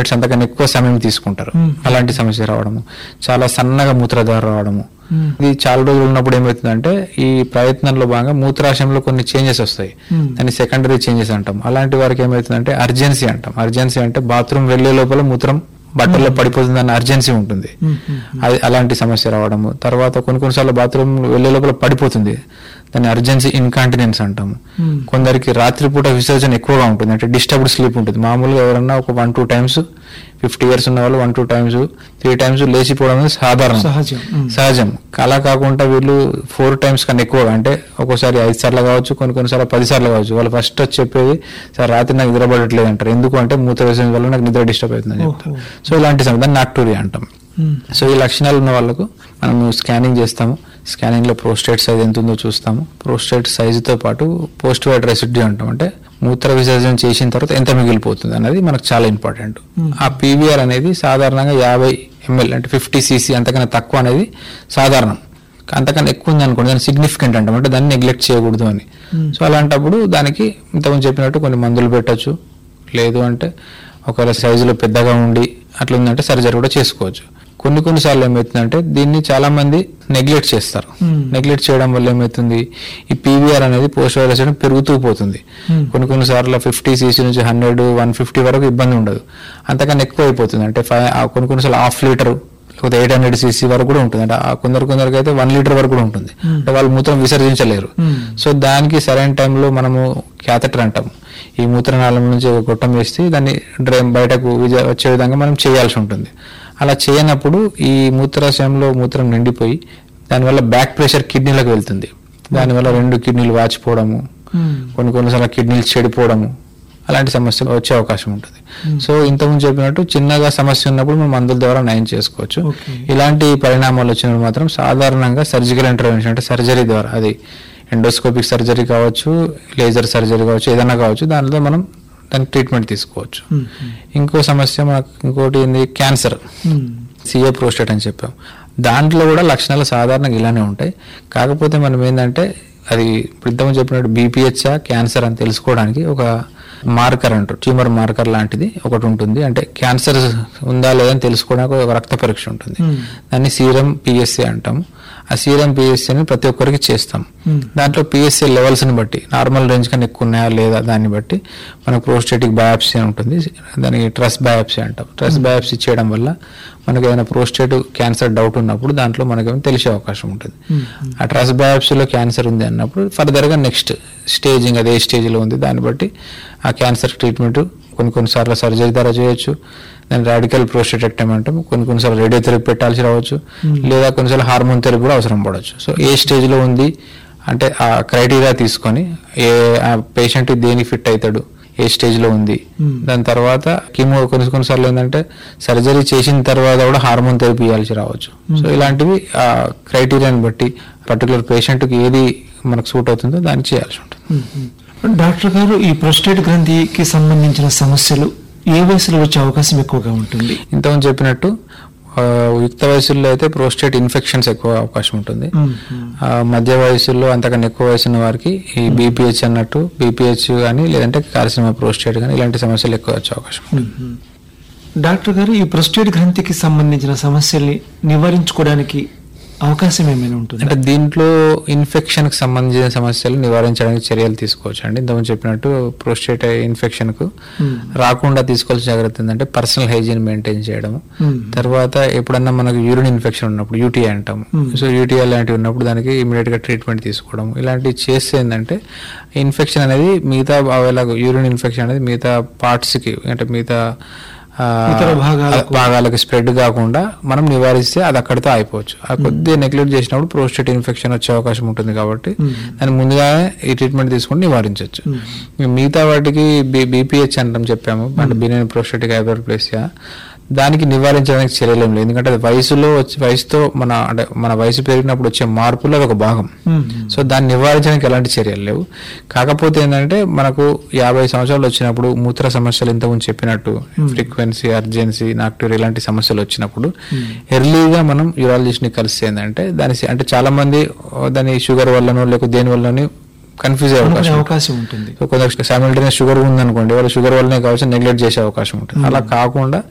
Minutes అంతకన్నా ఎక్కువ సమయం తీసుకుంటారు Hmm. అలాంటి సమస్య రావడము చాలా సన్నగా మూత్రధార రావడము Hmm. ఇది చాలా రోజులు ఉన్నప్పుడు ఏమవుతుందంటే ఈ ప్రయత్నంలో భాగంగా మూత్రాశయంలో కొన్ని చేంజెస్ వస్తాయి Hmm. దాన్ని సెకండరీ చేంజెస్ అంటాం అలాంటి వారికి ఏమవుతుందంటే అర్జెన్సీ అంటాం అర్జెన్సీ అంటే బాత్రూమ్ వెళ్లే లోపల మూత్రం బట్టల్లో పడిపోతుందన్న అర్జెన్సీ ఉంటుంది Hmm. Hmm. అది అలాంటి సమస్య రావడము తర్వాత కొన్ని కొన్నిసార్లు బాత్రూమ్ వెళ్లే లోపల పడిపోతుంది దాన్ని అర్జెన్సీ ఇన్కాంటినెన్స్ అంటాము Hmm. కొందరికి రాత్రిపూట విసర్జన ఎక్కువగా ఉంటుంది అంటే డిస్టర్బ్డ్ స్లీప్ ఉంటుంది మామూలుగా ఎవరన్నా ఒక one two times fifty years ఉన్న వాళ్ళు one two times three times లేచిపోవడం అనేది సాధారణం సహజం Hmm. సహజం అలా కాకుండా వీళ్ళు ఫోర్ టైమ్స్ కన్నా ఎక్కువగా అంటే ఒక్కోసారి ఐదు సార్లు కావచ్చు కొన్ని కొన్నిసార్లు పది సార్లు కావచ్చు వాళ్ళు ఫస్ట్ వచ్చి చెప్పేది సార్ రాత్రి నాకు నిద్ర పడట్లేదు అంటారు ఎందుకు అంటే మూత్ర విసర్జన వల్ల నాకు నిద్ర డిస్టర్బ్ అవుతుందని చెప్తారు ఓహో. సో ఇలాంటి సమయం దాన్ని నాక్టూరియా అంటాం Hmm. సో ఈ లక్షణాలు ఉన్న వాళ్ళకు మనము స్కానింగ్ చేస్తాము స్కానింగ్ లో ప్రోస్టేట్ సైజ్ ఎంత ఉందో చూస్తాము ప్రోస్టేట్ సైజుతో పాటు పోస్ట్ వైడ్ రెసిడ్యూ అంటాం అంటే మూత్ర విసర్జన చేసిన తర్వాత ఎంత మిగిలిపోతుంది అనేది మనకు చాలా ఇంపార్టెంట్ Hmm. ఆ పీవీఆర్ అనేది సాధారణంగా యాభై ఎంఎల్ అంటే ఫిఫ్టీ సీసీ అంతకన్నా తక్కువ అనేది సాధారణం అంతకన్నా ఎక్కువ ఉంది అనుకోండి దాన్ని సిగ్నిఫికెంట్ అంటాం అంటే దాన్ని నెగ్లెక్ట్ చేయకూడదు అని Hmm. సో అలాంటప్పుడు దానికి ఇంతకుముందు చెప్పినట్టు కొన్ని మందులు పెట్టచ్చు లేదు అంటే ఒకవేళ సైజులో పెద్దగా ఉండి అట్లా ఉందంటే సర్జరీ కూడా చేసుకోవచ్చు కొన్ని కొన్నిసార్లు ఏమవుతుందంటే దీన్ని చాలా మంది నెగ్లెక్ట్ చేస్తారు Hmm. నెగ్లెక్ట్ చేయడం వల్ల ఏమవుతుంది ఈ పీవీఆర్ అనేది పోస్ట్ వైరస్ పెరుగుతూ పోతుంది Hmm. కొన్ని కొన్నిసార్లు ఫిఫ్టీ సీసీ నుంచి హండ్రెడ్ వన్ ఫిఫ్టీ వరకు ఇబ్బంది ఉండదు అంతకన్నా ఎక్కువ అయిపోతుంది అంటే ఫైవ్ కొన్ని కొన్నిసార్లు హాఫ్ లీటర్ లేకపోతే ఎయిట్ హండ్రెడ్ సీసీ వరకు కూడా ఉంటుంది అంటే ఆ కొందరు కొందరికి అయితే వన్ లీటర్ వరకు కూడా ఉంటుంది Hmm. అంటే వాళ్ళు మూత్రం విసర్జించలేరు Hmm. సో దానికి సరైన టైంలో మనము క్యాథెటర్ అంటాం ఈ మూత్రనాళం నుంచి ఒక గొట్టం వేసి దాన్ని డ్రైన్ బయటకు విజ- వచ్చే విధంగా మనం చేయాల్సి ఉంటుంది అలా చేయనప్పుడు ఈ మూత్రాశయంలో మూత్రం నిండిపోయి దానివల్ల బ్యాక్ ప్రెషర్ కిడ్నీలకు వెళ్తుంది దానివల్ల రెండు కిడ్నీలు వాచిపోవడము Hmm. కొన్ని కొన్నిసార్లు కిడ్నీలు చెడిపోవడము అలాంటి సమస్యలు వచ్చే అవకాశం ఉంటుంది Hmm. సో ఇంతకుముందు చెప్పినట్టు చిన్నగా సమస్య ఉన్నప్పుడు మనం మందుల ద్వారా నయం చేసుకోవచ్చు Okay. ఇలాంటి పరిణామాలు వచ్చినప్పుడు మాత్రం సాధారణంగా సర్జికల్ ఇంటర్వెన్షన్ అంటే సర్జరీ ద్వారా అది ఎండోస్కోపిక్ సర్జరీ కావచ్చు లేజర్ సర్జరీ కావచ్చు ఏదైనా కావచ్చు దానిలో మనం దానికి ట్రీట్మెంట్ తీసుకోవచ్చు Hmm. ఇంకో సమస్య మనకు ఇంకోటి ఏంది క్యాన్సర్ Hmm. సిఏ ప్రోస్టేట్ అని చెప్పాం దాంట్లో కూడా లక్షణాలు సాధారణంగా ఇలానే ఉంటాయి కాకపోతే మనం ఏంటంటే అది ఇప్పుడు ఇంతకుముందు చెప్పినట్టు బీపీహెచ్ఆ క్యాన్సర్ అని తెలుసుకోవడానికి ఒక మార్కర్ అంటారు ట్యూమర్ మార్కర్ లాంటిది ఒకటి ఉంటుంది అంటే క్యాన్సర్ ఉందా లేదా అని తెలుసుకోవడానికి ఒక రక్త పరీక్ష ఉంటుంది Hmm. దాన్ని సీరం పిఎస్సి అంటాము ఆ సీరం పిఎస్సిని ప్రతి ఒక్కరికి చేస్తాం Hmm. దాంట్లో పిఎస్సి లెవెల్స్ని బట్టి నార్మల్ రేంజ్ కన్నా ఎక్కువ ఉన్నాయా లేదా దాన్ని బట్టి మనకు ప్రోస్టేటిక్ బయాప్సీ అని ఉంటుంది దానికి ట్రస్ బయాప్సీ అంటాం ట్రస్ బయాప్సీ చేయడం వల్ల మనకి ఏదైనా ప్రోస్టేట్ క్యాన్సర్ డౌట్ ఉన్నప్పుడు దాంట్లో మనకేమో తెలిసే అవకాశం ఉంటుంది Hmm. ఆ ట్రస్ బయాప్సీలో క్యాన్సర్ ఉంది అన్నప్పుడు ఫర్దర్గా నెక్స్ట్ స్టేజింగ్ అదే స్టేజ్లో ఉంది దాన్ని బట్టి ఆ క్యాన్సర్ ట్రీట్మెంట్ కొన్ని కొన్నిసార్లు సర్జరీ ద్వారా చేయొచ్చు దాన్ని రాడికల్ ప్రోస్టేటెక్టమ్ అంటాం కొన్ని కొన్నిసార్లు రేడియోథెరపీ పెట్టాల్సి రావచ్చు లేదా కొన్నిసార్లు హార్మోన్ థెరపీ కూడా అవసరం పడవచ్చు సో ఏ స్టేజ్లో ఉంది అంటే ఆ క్రైటీరియా తీసుకొని ఏ ఆ పేషెంట్ దేనికి ఫిట్ అవుతాడు ఏ స్టేజ్లో ఉంది Hmm. దాని తర్వాత కీమో కొన్ని కొన్నిసార్లు ఏంటంటే సర్జరీ చేసిన తర్వాత కూడా హార్మోన్ థెరపీ ఇవ్వాల్సి రావచ్చు సో ఇలాంటివి ఆ క్రైటీరియాని బట్టి పర్టికులర్ పేషెంట్కి ఏది మనకు సూట్ అవుతుందో దాన్ని చేయాల్సి ఉంటుంది Hmm. డాక్టర్ గారు ఈ ప్రొస్టేట్ గ్రంథికి సంబంధించిన సమస్యలు ఏ వయసులో వచ్చే అవకాశం ఎక్కువగా ఉంటుంది ఇంతకుముందు చెప్పినట్టు ఆ, యుక్త వయసుల్లో అయితే ప్రోస్టేట్ ఇన్ఫెక్షన్స్ ఎక్కువ అవకాశం ఉంటుంది Hmm. ఆ, మధ్య వయసులో అంతకన్నా ఎక్కువ వయసు ఉన్న వారికి ఈ బీపీహెచ్ అన్నట్టు బీపీహెచ్ కానీ లేదంటే కార్సినమా ప్రోస్టేట్ కానీ ఇలాంటి సమస్యలు ఎక్కువ వచ్చే అవకాశం ఉంటుంది Hmm. డాక్టర్ గారు ఈ ప్రొస్టేట్ గ్రంథికి సంబంధించిన సమస్యల్ని నివారించుకోవడానికి అవకాశం ఏమైనా ఉంటుంది అంటే దీంట్లో ఇన్ఫెక్షన్ కి సంబంధించిన సమస్యలు నివారించడానికి చర్యలు తీసుకోవచ్చు అండి ఇంతకుముందు చెప్పినట్టు ప్రోస్టేట్ ఇన్ఫెక్షన్ కు Hmm. రాకుండా తీసుకోవాల్సిన జాగ్రత్త ఏంటంటే పర్సనల్ హైజీన్ మెయింటైన్ చేయడం Hmm. తర్వాత ఎప్పుడన్నా మనకు యూరిన్ ఇన్ఫెక్షన్ ఉన్నప్పుడు యూటీఐ అంటాము Hmm. సో యూటీఐ లాంటివి ఉన్నప్పుడు దానికి ఇమీడియట్ గా ట్రీట్మెంట్ తీసుకోవడం ఇలాంటివి చేస్తే ఏంటంటే ఇన్ఫెక్షన్ అనేది మిగతా యూరిన్ ఇన్ఫెక్షన్ అనేది మిగతా పార్ట్స్ కి అంటే మిగతా ఆ, ఇతర భాగాలకు. భాగాలకు స్ప్రెడ్ కాకుండా మనం నివారిస్తే అది అక్కడితో అయిపోవచ్చు ఆ కొద్దిగా నెగ్లెక్ట్ చేసినప్పుడు ప్రోస్టేట్ ఇన్ఫెక్షన్ వచ్చే అవకాశం ఉంటుంది కాబట్టి Hmm. దాన్ని ముందుగానే ఈ ట్రీట్మెంట్ తీసుకుని నివారించవచ్చు Hmm. మిగతా వాటికి బీపీహెచ్ అంటాం చెప్పాము అంటే బినైన్ ప్రోస్టేటిక్ హైపర్ప్లేసియా దానికి నివారించడానికి చర్యలు ఏం లేదు ఎందుకంటే అది వయసులో వచ్చి వయసుతో మన అంటే మన వయసు పెరిగినప్పుడు వచ్చే మార్పులు అది ఒక భాగం Hmm. సో దాన్ని నివారించడానికి ఎలాంటి చర్యలు లేవు కాకపోతే ఏంటంటే మనకు యాభై సంవత్సరాలు వచ్చినప్పుడు మూత్ర సమస్యలు ఇంతకుముందు చెప్పినట్టు ఫ్రీక్వెన్సీ అర్జెన్సీ నాక్టూర్ ఇలాంటి సమస్యలు వచ్చినప్పుడు ఎర్లీగా మనం యూరాలజిస్ట్ ని కలిసి ఏంటంటే దాని అంటే చాలా మంది ఓ, దాని షుగర్ వల్లనో లేకపోతే దేని వల్లనో కన్ఫ్యూజ్ అయ్యే అనుకునే అవకాశం ఉంటుంది. అవకాశం ఉంటుంది సో కొందరు సైమిల్టేనియస్ షుగర్ ఉందనుకోండి వాళ్ళు షుగర్ వల్లనే కావచ్చు నెగ్లెక్ట్ చేసే అవకాశం ఉంటుంది అలా కాకుండా